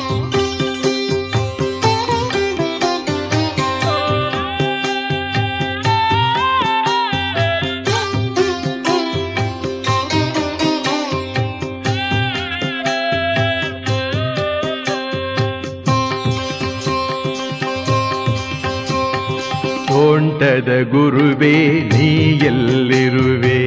ತೋಂಟದ ಗುರುವೇ ನೀ ಎಲ್ಲಿರುವೆ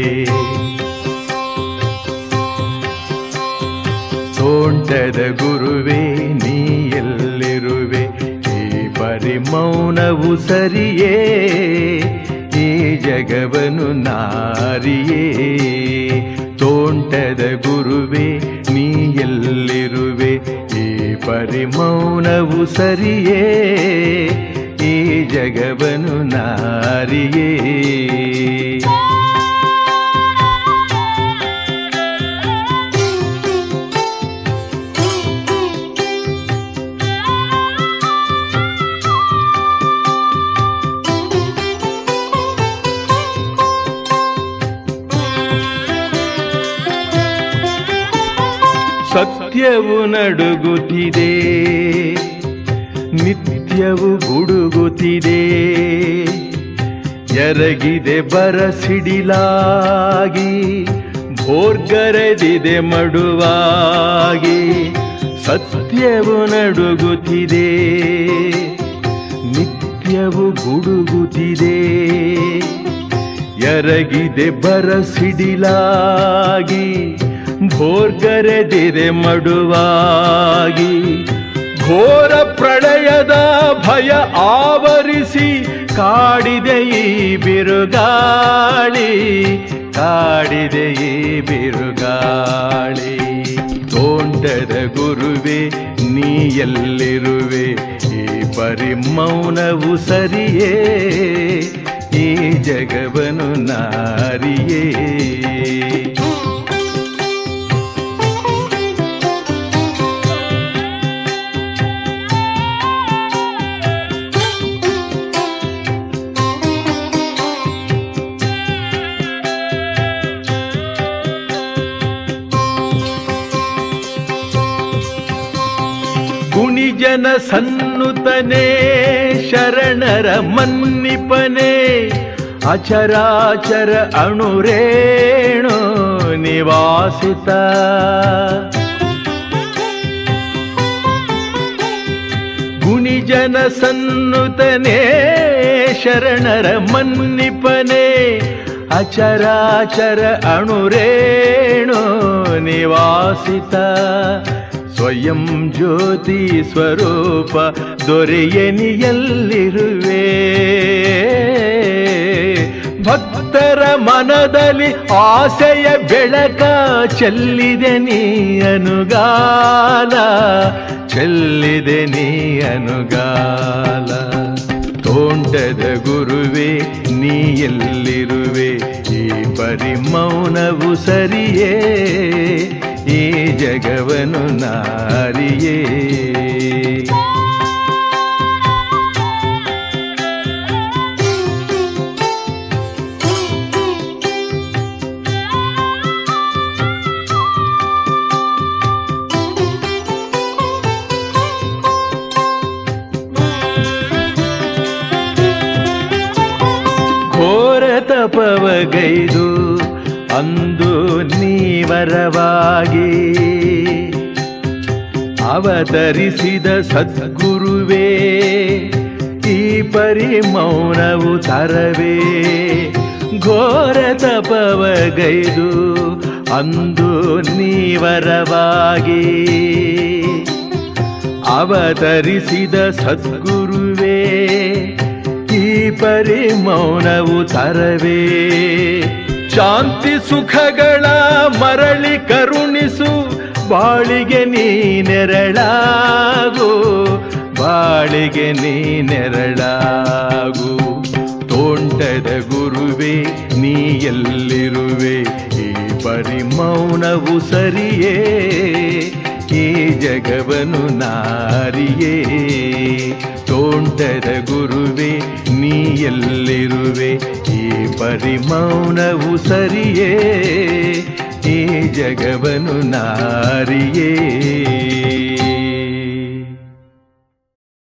ತೋಂಟದ ಗುರುವೇ ನೀ ಎಲ್ಲಿರುವೆ ಈ ಪರಿಮೌನವು ಸರಿಯೇ ಈ ಜಗವನು ನಾರಿಯೇ ತೋಂಟದ ಗುರುವೇ ನೀ ಎಲ್ಲಿರುವೆ ಈ ಪರಿಮೌನವು ಸರಿಯೇ ಈ ಜಗವನು ನಾರಿಯೇ ಸತ್ಯವು ನಡುಗುತ್ತಿದೆ ನಿತ್ಯವು ಗುಡುಗುತ್ತಿದೆ ಎರಗಿದೆ ಬರಸಿಡಿಲಾಗಿ ಭೋರ್ಗರೆದಿದೆ ಮಡುವಾಗಿ ಸತ್ಯವು ನಡುಗುತ್ತಿದೆ ನಿತ್ಯವು ಗುಡುಗುತ್ತಿದೆ ಎರಗಿದೆ ಬರಸಿಡಿಲಾಗಿ ಭೋರ್ಗರೆದಿದೆ ಮಡುವಾಗಿ ಘೋರ ಪ್ರಳಯದ ಭಯ ಆವರಿಸಿ ಕಾಡಿದೆ ಈ ಬಿರುಗಾಳಿ ಕಾಡಿದೆ ಈ ಬಿರುಗಾಳಿ ತೋಂಟದ ಗುರುವೆ ನೀ ಎಲ್ಲಿರುವೆ ಈ ಪರಿಮೌನವು ಸರಿಯೇ ಈ ಜಗವನು ನಾರಿಯೇ ಗುಣಿಜನ ಸನ್ನುತನೇ ಶರಣರ ಮನ್ನಿಪನೆ ಅಚರಾಚರ ಅಣುರೇಣು ನಿವಾಸಿತ ಗುಣಿಜನ ಸನ್ನುತನೇ ಶರಣರ ಮನ್ನಿಪನೆ ಅಚರಾಚರ ಅಣುರೇಣು ನಿವಾಸಿತ ಸ್ವಯಂ ಜ್ಯೋತಿ ಸ್ವರೂಪ ದೊರೆಯನಿಯಲ್ಲಿರುವೆ ಭಕ್ತರ ಮನದಲ್ಲಿ ಆಸೆಯ ಬೆಳಕ ಚೆಲ್ಲಿದೆ ನೀ ಅನುಗಾಲ ಚೆಲ್ಲಿದೆ ನೀ ಅನುಗಾಲ ತೋಂಟದ ಗುರುವೆ ನೀ ಎಲ್ಲಿರುವೆ ಈ ಪರಿಮೌನವು ಸರಿಯೇ ಈ ಜಗವನು ನಾರಿಯೇ ಘೋರ ತಪವಗೈದು ಅಂದು ನೀವರವಾಗಿ ಅವತರಿಸಿದ ಸದ್ಗುರುವೇ ಈ ಪರಿಮೌನವು ತರವೇ ಘೋರ ತಪವಗೈದು ಅಂದು ನೀವರವಾಗಿ ಅವತರಿಸಿದ ಸದ್ಗುರುವೇ ಈ ಪರಿಮೌನವು ತರವೇ ಶಾಂತಿ ಸುಖಗಳ ಮರಳಿ ಕರುಣಿಸು ಬಾಳಿಗೆ ನೀ ನೆರಳಾಗು ಬಾಳಿಗೆ ನೀ ನೆರಳಾಗು ತೋಂಟದ ಗುರುವೆ ನೀ ಎಲ್ಲಿರುವೆ ಈ ಪರಿಮೌನವು ಸರಿಯೇ ಈ ಜಗವನು ನಾರಿಯೇ ತೋಂಟದ ಗುರುವೆ ನೀ ಎಲ್ಲಿರುವೆ ಈ ಪರಿಮೌನವು ಸರಿಯೇ ಈ ಜಗವನು ನಾರಿಯೇ